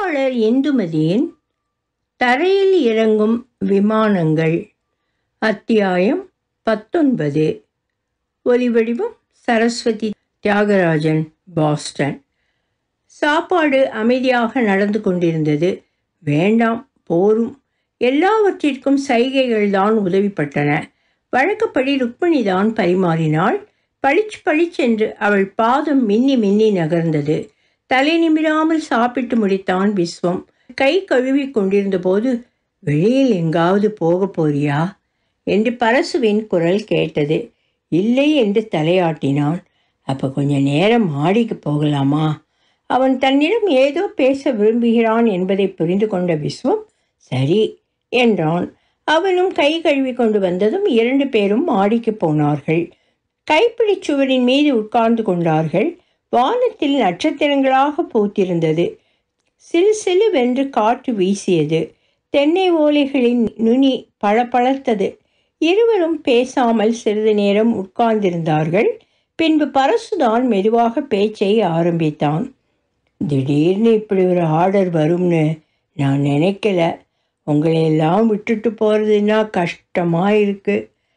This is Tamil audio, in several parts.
எழுத்தாளர் இந்துமதியின் தரையில் இறங்கும் விமானங்கள் அத்தியாயம் பத்தொன்பது ஒலிவடிவம் சரஸ்வதி தியாகராஜன் பாஸ்டன் சாப்பாடு அமைதியாக நடந்து கொண்டிருந்தது வேண்டாம் போரும் எல்லாவற்றிற்கும் சைகைகள்தான் உதவிப்பட்டன வழக்கப்படி ருக்மிணி தான் பரிமாறினாள் பளிச் பளிச்சென்று அவள் பாதம் மின்னி மின்னி நகர்ந்தது தலை நிமிராமல் சாப்பிட்டு முடித்தான் விஸ்வம் கை கழுவி கொண்டிருந்த போது வெளியில் எங்காவது போக போறியா என்று பரசுவின் குரல் கேட்டது இல்லை என்று தலையாட்டினான் அப்போ கொஞ்ச நேரம் மாடிக்கு போகலாமா அவன் தன்னிடம் ஏதோ பேச விரும்புகிறான் என்பதை புரிந்து கொண்ட விஸ்வம் சரி என்றான் அவனும் கை கழுவி கொண்டு வந்ததும் இரண்டு பேரும் மாடிக்கு போனார்கள் கைப்பிடிச் சுவரின் மீது உட்கார்ந்து கொண்டார்கள் வானத்தில் நட்சத்திரங்களாக பூத்திருந்தது சிலு சிலுவென்று காற்று வீசியது தென்னை ஓலைகளின் நுனி பளபளத்தது இருவரும் பேசாமல் சிறிது நேரம் உட்கார்ந்திருந்தார்கள் பின்பு பரசுதான் மெதுவாக பேச்சை ஆரம்பித்தான் திடீர்னு இப்படி ஒரு ஆர்டர் வரும்னு நான் நினைக்கல உங்களை எல்லாம் விட்டுட்டு போகிறதுன்னா கஷ்டமாக இருக்கு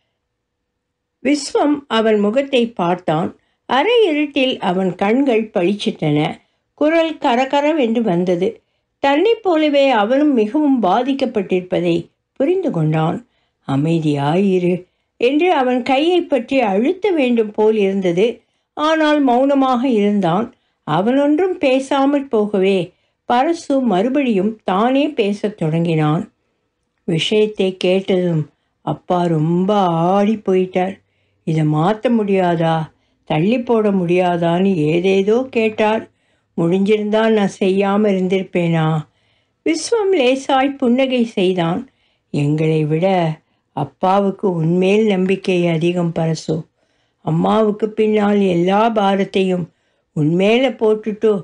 விஸ்வம் அவன் முகத்தை பார்த்தான் அரை இருட்டில் அவன் கண்கள் பளிச்சிட்டன குரல் கரகரவென்று வந்தது தன்னைப் போலவே அவனும் மிகவும் பாதிக்கப்பட்டிருப்பதை புரிந்து கொண்டான் அமைதியாயிரு என்று அவன் கையை பற்றி அழுத்த வேண்டும் போல் இருந்தது ஆனால் மௌனமாக இருந்தான் அவனொன்றும் பேசாமற் போகவே பரசு மறுபடியும் தானே பேசத் தொடங்கினான் விஷயத்தை கேட்டதும் அப்பா ரொம்ப ஆடி போயிட்டார் இதை மாற்ற முடியாதா தள்ளி போட முடியாதான்னு ஏதேதோ கேட்டார் முடிஞ்சிருந்தா நான் செய்யாமல் இருந்திருப்பேனா விஸ்வம் லேசாய் புன்னகை செய்தான் எங்களை விட அப்பாவுக்கு உன்மேல் நம்பிக்கை அதிகம் பரசு அம்மாவுக்கு பின்னால் எல்லா பாரத்தையும் உன்மேல போட்டுட்டு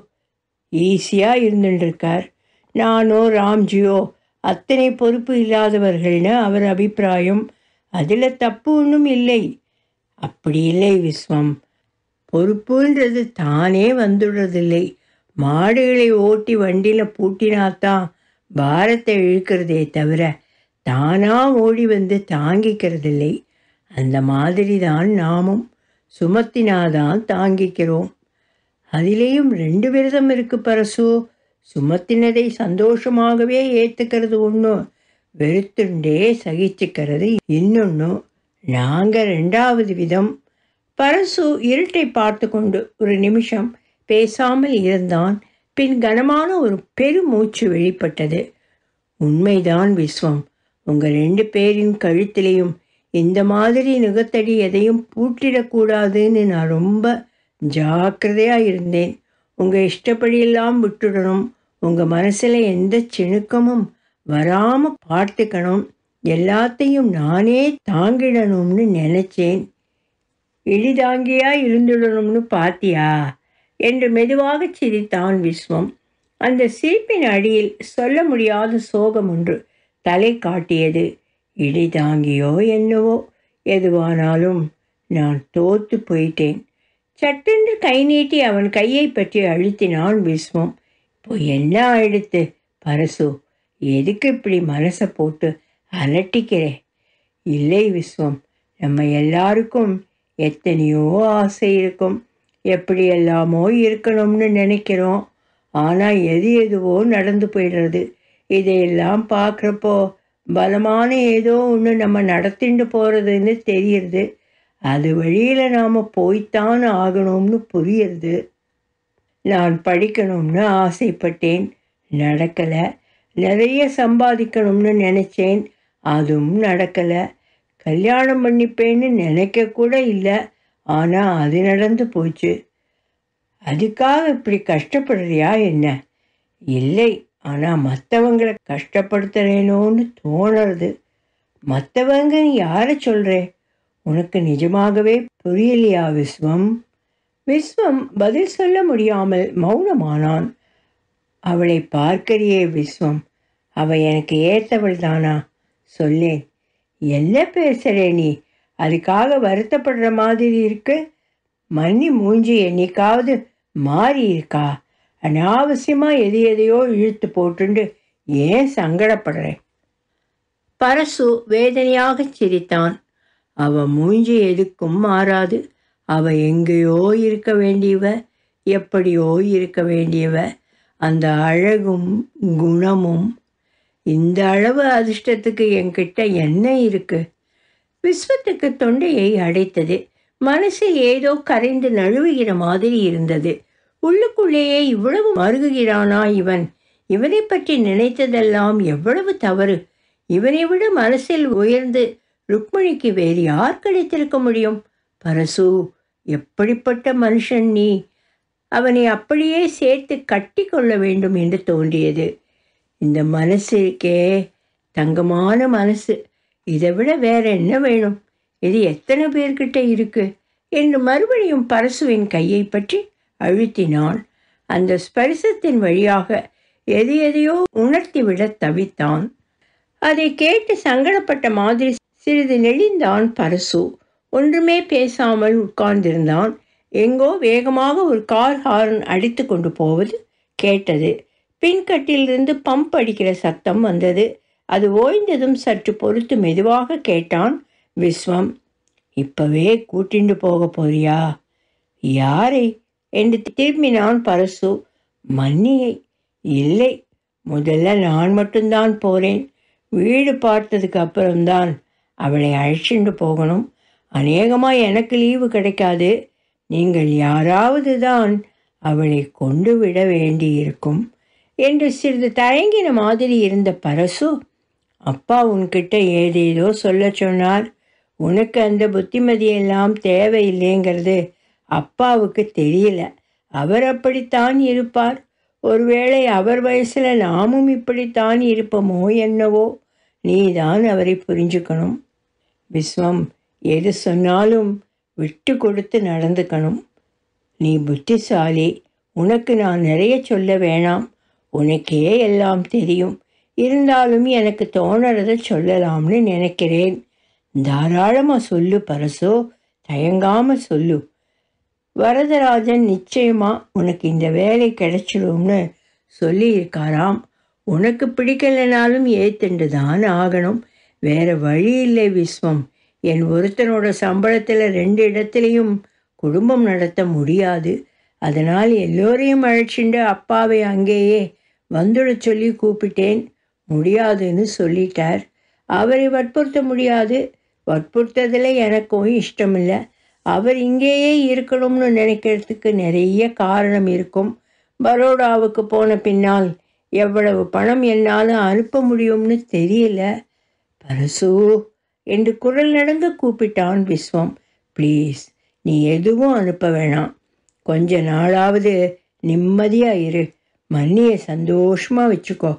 ஈஸியாக இருந்துட்டுருக்கார் நானோ ராம்ஜியோ அத்தனை பொறுப்பு இல்லாதவர்கள்னு அவர் அபிப்பிராயம் அதில் தப்பு ஒன்றும் இல்லை அப்படி இல்லை விஸ்வம் பொறுப்புன்றது தானே வந்துடுறதில்லை மாடுகளை ஓட்டி வண்டியில் பூட்டினாத்தான் பாரத்தை இழுக்கிறதே தவிர தானாக ஓடி வந்து தாங்கிக்கிறதில்லை அந்த மாதிரி தான் நாமும் சுமத்தினாதான் தாங்கிக்கிறோம் அதிலேயும் ரெண்டு விரதம் இருக்கு பரசு சுமத்தினதை சந்தோஷமாகவே ஏற்றுக்கிறது ஒன்று வெறுத்துண்டே சகிச்சுக்கிறது இன்னொன்று நாங்கள் ரெண்டாவது விதம் பரசு இருட்டை பார்த்து கொண்டு ஒரு நிமிஷம் பேசாமல் இருந்தான் பின் கனமான ஒரு பெருமூச்சு வெளிப்பட்டது உண்மைதான் விஸ்வம் உங்கள் ரெண்டு பேரின் கழுத்திலையும் இந்த மாதிரி நுகத்தடி எதையும் பூட்டிடக்கூடாதுன்னு நான் ரொம்ப ஜாக்கிரதையாக இருந்தேன் உங்கள் இஷ்டப்படியெல்லாம் விட்டுடணும் உங்கள் மனசில் எந்த சிணுக்கமும் வராமல் பார்த்துக்கணும் எல்லாத்தையும் நானே தாங்கிடணும்னு நினச்சேன் இழிதாங்கியா இருந்துடணும்னு பாத்தியா என்று மெதுவாக சிரித்தான் விஸ்வம் அந்த சிரிப்பின் அடியில் சொல்ல முடியாத சோகம் ஒன்று தலை காட்டியது இடிதாங்கியோ என்னவோ எதுவானாலும் நான் தோத்து போயிட்டேன் சட்டென்று கை நீட்டி அவன் கையை பற்றி அழுத்தினான் விஸ்வம் இப்போ என்ன ஆயிடுத்து பரசு எதுக்கு இப்படி மனசை போட்டு அலட்டிக்கிறே இல்லை விஸ்வம் நம்ம எல்லாருக்கும் எத்தனையோ ஆசை இருக்கும் எப்படி எல்லாமோ இருக்கணும்னு நினைக்கிறோம் ஆனால் எது எதுவோ நடந்து போயிடுறது இதையெல்லாம் பார்க்குறப்போ பலமான ஏதோ ஒன்று நம்ம நடத்திட்டு போகிறதுன்னு தெரியுது அது வழியில் நாம் போய்த்தான் ஆகணும்னு புரியுறது நான் படிக்கணும்னு ஆசைப்பட்டேன் நடக்கலை நிறைய சம்பாதிக்கணும்னு நினச்சேன் அதுவும் நடக்கலை கல்யாணம் பண்ணிப்பேன்னு நினைக்க கூட இல்லை ஆனால் அது நடந்து போச்சு அதுக்காக இப்படி கஷ்டப்படுறியா என்ன இல்லை ஆனால் மற்றவங்களை கஷ்டப்படுத்துறேனோன்னு தோணுறது மற்றவங்க நீ யாரை சொல்கிறே உனக்கு நிஜமாகவே புரியலையா விஸ்வம் விஸ்வம் பதில் சொல்ல முடியாமல் மௌனமானான் அவளை பார்க்கறியே விஸ்வம் அவ எனக்கு ஏற்றவள் தானா சொல்லேன் என்ன பேசுகிறே நீ அதுக்காக வருத்தப்படுற மாதிரி இருக்கு மன்னி மூஞ்சி என்னைக்காவது மாறி இருக்கா அனாவசியமாக எது எதையோ இழுத்து போட்டுண்டு ஏன் சங்கடப்படுறேன் பரசு வேதனையாக சிரித்தான் அவ மூஞ்சி எதுக்கும் மாறாது அவ எங்கேயோ இருக்க வேண்டியவ எப்படியோ இருக்க வேண்டியவ அந்த அழகும் குணமும் இந்த அளவு அதிர்ஷ்டத்துக்கு என்கிட்ட என்ன இருக்கு விஸ்வத்துக்கு தொண்டையை அடைத்தது மனசு ஏதோ கரைந்து நழுவுகிற மாதிரி இருந்தது உள்ளுக்குள்ளேயே இவ்வளவு மருகுகிறானா இவன் இவனை பற்றி நினைத்ததெல்லாம் எவ்வளவு தவறு இவனை விட மனசில் உயர்ந்து ருக்மணிக்கு வேறு யார் கிடைத்திருக்க முடியும் பரசு எப்படிப்பட்ட மனுஷன் நீ அவனை அப்படியே சேர்த்து கட்டி கொள்ள வேண்டும் என்று தோன்றியது இந்த மனசு இருக்கே தங்கமான மனசு இதை விட வேற என்ன வேணும் இது எத்தனை பேர்கிட்ட இருக்கு என்று மறுபடியும் பரசுவின் கையை பற்றி அழுத்தினான் அந்த ஸ்பரிசத்தின் வழியாக எது எதையோ உணர்த்திவிட தவித்தான் அதை கேட்டு சங்கடப்பட்ட மாதிரி சிறிது நெளிந்தான் பரசு ஒன்றுமே பேசாமல் உட்கார்ந்திருந்தான் எங்கோ வேகமாக ஒரு கார் ஹார்ன் அடித்து கொண்டு போவது கேட்டது பின்கட்டிலிருந்து பம்ப் அடிக்கிற சத்தம் வந்தது அது ஓய்ந்ததும் சற்று பொறுத்து மெதுவாக கேட்டான் விஸ்வம் இப்பவே கூட்டிண்டு போக போறியா யாரை என்று திரும்பினான் பரசு மன்னியை இல்லை முதல்ல நான் மட்டும்தான் போகிறேன் வீடு பார்த்ததுக்கு அப்புறம்தான் அவளை அழைச்சிட்டு போகணும் அநேகமாக எனக்கு லீவு கிடைக்காது நீங்கள் யாராவது தான் அவளை கொண்டு விட வேண்டியிருக்கும் என்று சிறிது தயங்கின மாதிரி இருந்த பரசு அப்பா உன்கிட்ட ஏதேதோ சொல்ல சொன்னார் உனக்கு அந்த புத்திமதியெல்லாம் தேவையில்லைங்கிறது அப்பாவுக்கு தெரியல அவர் அப்படித்தான் இருப்பார் ஒருவேளை அவர் வயசில் நாமும் இப்படித்தான் இருப்போமோ என்னவோ நீதான் அவரை புரிஞ்சுக்கணும் விஸ்வம் எது சொன்னாலும் விட்டு கொடுத்து நடந்துக்கணும் நீ புத்திசாலி உனக்கு நான் நிறைய சொல்ல வேணாம் உனக்கே எல்லாம் தெரியும் இருந்தாலும் எனக்கு தோணுறத சொல்லலாம்னு நினைக்கிறேன் தாராளமாக சொல்லு பரசோ தயங்காம சொல்லு வரதராஜன் நிச்சயமா உனக்கு இந்த வேலை கிடைச்சிடும்னு சொல்லியிருக்காராம் உனக்கு பிடிக்கலைனாலும் ஏத்துண்டு தான் ஆகணும் வேற வழி இல்லை விஸ்வம் என் ஒருத்தனோட சம்பளத்தில் ரெண்டு இடத்துலையும் குடும்பம் நடத்த முடியாது அதனால் எல்லோரையும் அழைச்சிண்டு அப்பாவை அங்கேயே வந்துட சொல்லி கூப்பிட்டேன் முடியாதுன்னு சொல்லிட்டார் அவரை வற்புறுத்த முடியாது வற்புறுத்ததில் எனக்கும் இஷ்டமில்லை அவர் இங்கேயே இருக்கணும்னு நினைக்கிறதுக்கு நிறைய காரணம் இருக்கும் பரோடாவுக்கு போன பின்னால் எவ்வளவு பணம் என்னால் அனுப்ப முடியும்னு தெரியல பரசு என்று குரல் நடங்க கூப்பிட்டான் விஸ்வம் ப்ளீஸ் நீ எதுவும் அனுப்ப வேணாம் கொஞ்ச நாளாவது நிம்மதியாக இரு மன்னியை சந்தோஷமாக வச்சுக்கோ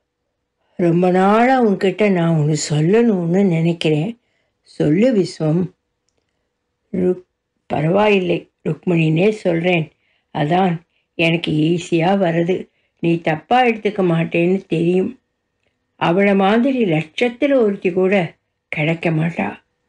ரொம்ப நாளாக உன்கிட்ட நான் ஒன்று சொல்லணும்னு நினைக்கிறேன் சொல்லு விஸ்வம் ருக் பரவாயில்லை ருக்மணினே சொல்கிறேன் அதான் எனக்கு ஈஸியாக வருது நீ தப்பாக எடுத்துக்க மாட்டேன்னு தெரியும் அவளை மாதிரி லட்சத்தில் ஒருத்தி கூட கிடைக்க மாட்டா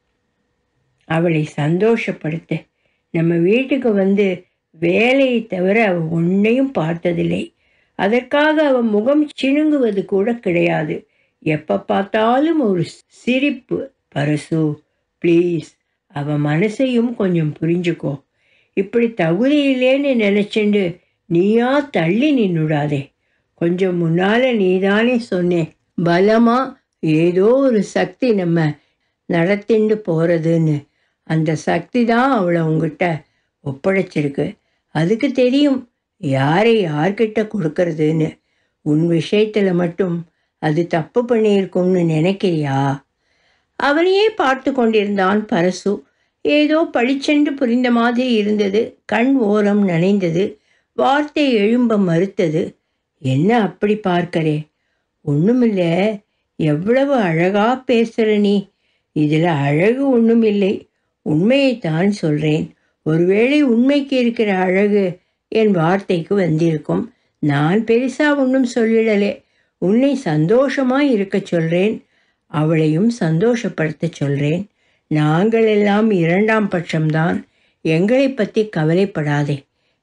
அவளை சந்தோஷப்படுத்த நம்ம வீட்டுக்கு வந்து வேலையை தவிர அவள் ஒன்றையும் பார்த்ததில்லை அதற்காக அவன் முகம் சிணுங்குவது கூட கிடையாது எப்போ பார்த்தாலும் ஒரு சிரிப்பு பரசு ப்ளீஸ் அவ மனசையும் கொஞ்சம் புரிஞ்சுக்கோ இப்படி தகுதி இல்லைன்னு நினச்சிண்டு நீயா தள்ளி நின்னுடாதே கொஞ்சம் முன்னால் நீதானே சொன்னேன் பலமா ஏதோ ஒரு சக்தி நம்ம நடத்திண்டு போகிறதுன்னு அந்த சக்தி தான் அவளை உங்ககிட்ட ஒப்படைச்சிருக்கு அதுக்கு தெரியும் யாரை யார்கிட்ட கொடுக்கறதுன்னு உன் விஷயத்தில் மட்டும் அது தப்பு பண்ணியிருக்கும்னு நினைக்கிறியா அவனையே பார்த்து கொண்டிருந்தான் பரசு ஏதோ பளிச்சென்று புரிந்த மாதிரி இருந்தது கண் ஓரம் நனைந்தது வார்த்தை எழும்ப மறுத்தது என்ன அப்படி பார்க்கறே ஒன்றுமில்ல எவ்வளவு அழகா பேசுற நீ இதில் அழகு ஒன்றுமில்லை உண்மையைத்தான் சொல்கிறேன் ஒருவேளை உண்மைக்கு இருக்கிற அழகு என் வார்த்தைக்கு வந்திருக்கும் நான் பெருசா ஒன்றும் சொல்லிடலே உன்னை சந்தோஷமா இருக்க சொல்றேன் அவளையும் சந்தோஷப்படுத்த சொல்றேன் நாங்கள் எல்லாம் இரண்டாம் பட்சம்தான் எங்களை பற்றி கவலைப்படாதே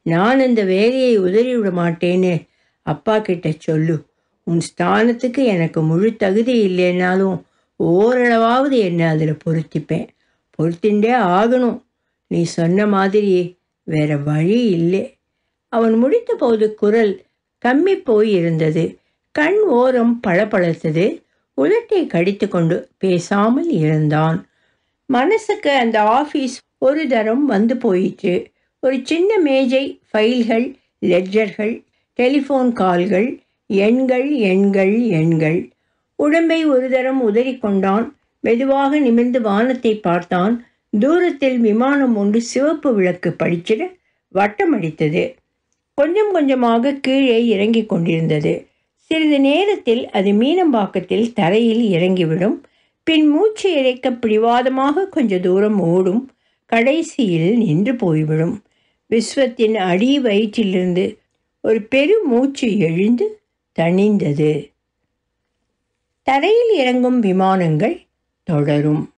நான் இந்த வேலையை உதறிவிட மாட்டேன்னு அப்பா கிட்ட சொல்லு உன் ஸ்தானத்துக்கு எனக்கு முழு தகுதி இல்லைன்னாலும் ஓரளவாவது என்ன அதில் பொருத்திப்பேன் பொருத்திண்டே ஆகணும் நீ சொன்ன மாதிரி வேற வழி இல்லை அவன் முடித்தபோது குரல் கம்மி போய் இருந்தது கண் ஓரம் பளபளத்தது உலட்டை கடித்து கொண்டு பேசாமல் இருந்தான் மனசுக்கு அந்த ஆஃபீஸ் ஒரு தரம் வந்து போயிற்று ஒரு சின்ன மேஜை ஃபைல்கள் லெட்ஜர்கள் டெலிஃபோன் கால்கள் எண்கள் எண்கள் எண்கள் உடம்பை ஒரு தரம் உதறிக்கொண்டான் மெதுவாக நிமிர்ந்து வானத்தை பார்த்தான் தூரத்தில் விமானம் ஒன்று சிவப்பு விளக்கு படிச்சிட வட்டமடித்தது கொஞ்சம் கொஞ்சமாக கீழே இறங்கிக் கொண்டிருந்தது சிறிது நேரத்தில் அது மீனம்பாக்கத்தில் தரையில் இறங்கிவிடும் பின் மூச்சு இறைக்க பிடிவாதமாக கொஞ்ச தூரம் ஓடும் கடைசியில் நின்று போய்விடும் விஸ்வத்தின் அடி வயிற்றிலிருந்து ஒரு பெரு மூச்சு எழுந்து தணிந்தது தரையில் இறங்கும் விமானங்கள் தொடரும்